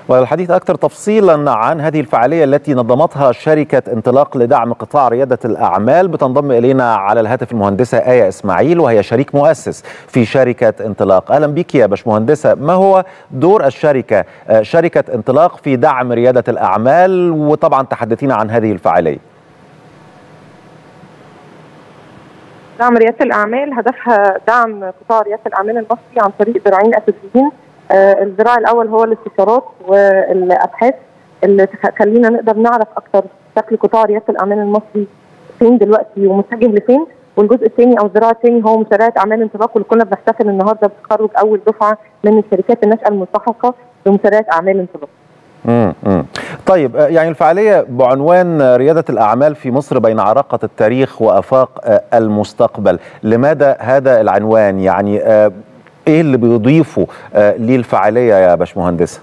والحديث أكثر تفصيلا عن هذه الفعالية التي نظمتها شركة انطلاق لدعم قطاع ريادة الأعمال بتنضم إلينا على الهاتف المهندسة آية إسماعيل وهي شريك مؤسس في شركة انطلاق أهلا بك يا باشمهندسة ما هو دور الشركة شركة انطلاق في دعم ريادة الأعمال وطبعا تحدثينا عن هذه الفعالية دعم رياده الاعمال هدفها دعم قطاع رياده الاعمال المصري عن طريق ذراعين اساسيين آه الذراع الاول هو الاستشارات والابحاث اللي تخلينا نقدر نعرف اكثر شكل قطاع رياده الاعمال المصري فين دلوقتي ومتجه لفين والجزء الثاني او الذراع الثاني هو مسارعه اعمال انطلاق واللي كنا بنحتفل النهارده بتخرج اول دفعه من الشركات الناشئه الملتحقه بمسارعه اعمال انطلاق. امم طيب يعني الفعاليه بعنوان رياده الاعمال في مصر بين عراقه التاريخ وافاق المستقبل لماذا هذا العنوان يعني ايه اللي بيضيفه للفعاليه يا باشمهندسه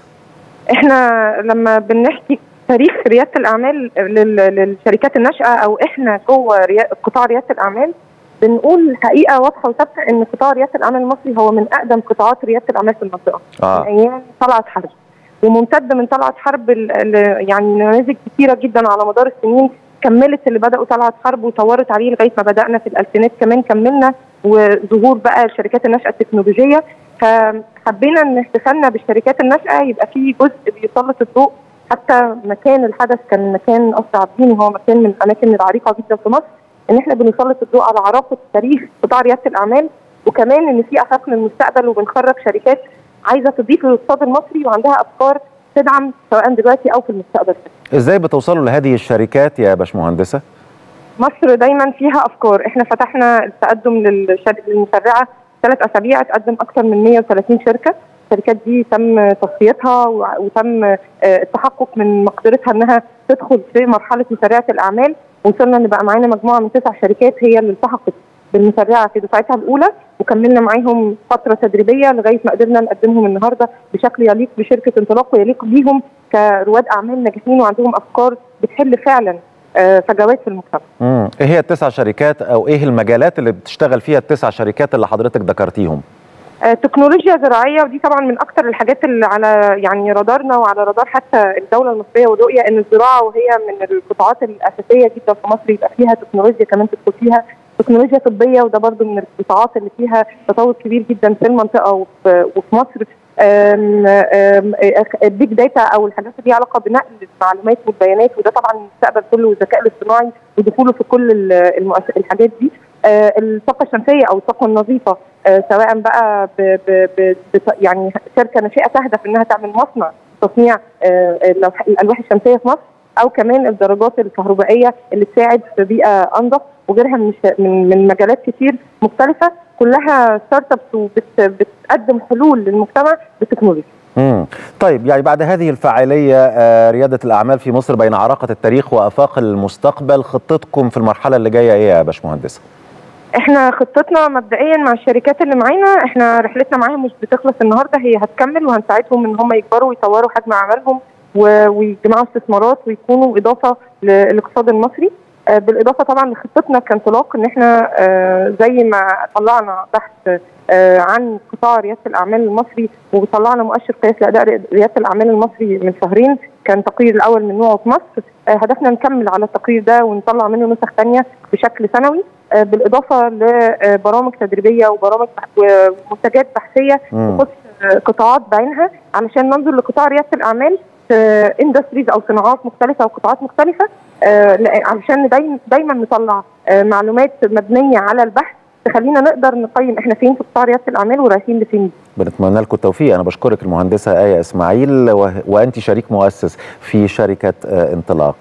احنا لما بنحكي تاريخ رياده الاعمال للشركات الناشئه او احنا جوه قطاع رياده الاعمال بنقول حقيقه واضحه وثابته ان قطاع رياده الاعمال المصري هو من اقدم قطاعات رياده الاعمال في المنطقه آه. من ايام طلعت حرب وممتد من طلعت حرب يعني نماذج كثيره جدا على مدار السنين كملت اللي بداوا طلعت حرب وطورت عليه لغايه ما بدانا في الالفينات كمان كملنا وظهور بقى الشركات الناشئه التكنولوجيه فحبينا ان احتفالنا بالشركات الناشئه يبقى فيه جزء بيسلط الضوء حتى مكان الحدث كان مكان قصر عابدين هو مكان من الاماكن العريقه جدا في مصر ان احنا بنسلط الضوء على عراقه تاريخ قطاع رياده الاعمال وكمان ان في افاق للمستقبل وبنخرج شركات عايزه تضيف للاقتصاد المصري وعندها افكار تدعم سواء دلوقتي او في المستقبل. ازاي بتوصلوا لهذه الشركات يا باشمهندسه؟ مصر دايما فيها افكار، احنا فتحنا التقدم للمسرعه ثلاث اسابيع اتقدم اكثر من 130 شركه، الشركات دي تم تصفيتها وتم التحقق من مقدرتها انها تدخل في مرحله مسرعه الاعمال، وصلنا ان بقى معانا مجموعه من تسع شركات هي اللي التحقت بالمسرعه في دفعتها الاولى وكملنا معاهم فتره تدريبيه لغايه ما قدرنا نقدمهم النهارده بشكل يليق بشركه انطلاق ويليق بيهم كرواد اعمال ناجحين وعندهم افكار بتحل فعلا فجوات في المجتمع. امم ايه هي التسع شركات او ايه المجالات اللي بتشتغل فيها التسع شركات اللي حضرتك ذكرتيهم؟ آه تكنولوجيا زراعيه ودي طبعا من اكثر الحاجات اللي على يعني رادارنا وعلى رادار حتى الدوله المصريه والرؤيه ان الزراعه وهي من القطاعات الاساسيه جدا في مصر يبقى فيها تكنولوجيا كمان تدخل فيها تكنولوجيا طبيه وده برضو من القطاعات اللي فيها تطور كبير جدا في المنطقه وفي, وفي مصر البيج داتا او الحاجات اللي ليها علاقه بنقل المعلومات والبيانات وده طبعا المستقبل كله والذكاء الاصطناعي ودخوله في كل الحاجات دي الطاقه الشمسيه او الطاقه النظيفه سواء بقى ب ب ب يعني شركه ناشئه تهدف انها تعمل مصنع تصنيع الالواح الشمسيه في مصر او كمان الدراجات الكهربائيه اللي تساعد في بيئه انظف وغيرها من من, من مجالات كتير مختلفه كلها ستارت ابس وبتقدم حلول للمجتمع بالتكنولوجيا. امم طيب يعني بعد هذه الفعاليه آه رياده الاعمال في مصر بين عراقه التاريخ وافاق المستقبل خطتكم في المرحله اللي جايه ايه يا باشمهندسه؟ احنا خطتنا مبدئيا مع الشركات اللي معانا احنا رحلتنا معاهم مش بتخلص النهارده هي هتكمل وهنساعدهم ان هم يكبروا ويطوروا حجم اعمالهم ويجمعوا استثمارات ويكونوا اضافه للاقتصاد المصري بالاضافه طبعا لخطتنا كانطلاق ان احنا زي ما طلعنا بحث عن قطاع رياده الاعمال المصري وطلعنا مؤشر قياس لاداء رياده الاعمال المصري من شهرين كان التقرير الاول من نوعه في مصر هدفنا نكمل على التقرير ده ونطلع منه نسخ ثانيه بشكل سنوي بالاضافه لبرامج تدريبيه وبرامج ومنتجات بحثيه تخص قطاعات بعينها علشان ننظر لقطاع رياده الاعمال اندستريز او صناعات مختلفه وقطاعات مختلفه آه علشان دايما دايما نطلع آه معلومات مبنيه على البحث تخلينا نقدر نقيم احنا فين في قطاع رياده الاعمال ورايحين لفين بنتمنى لكم التوفيق انا بشكرك المهندسه ايه اسماعيل وانت شريك مؤسس في شركه آه انطلاق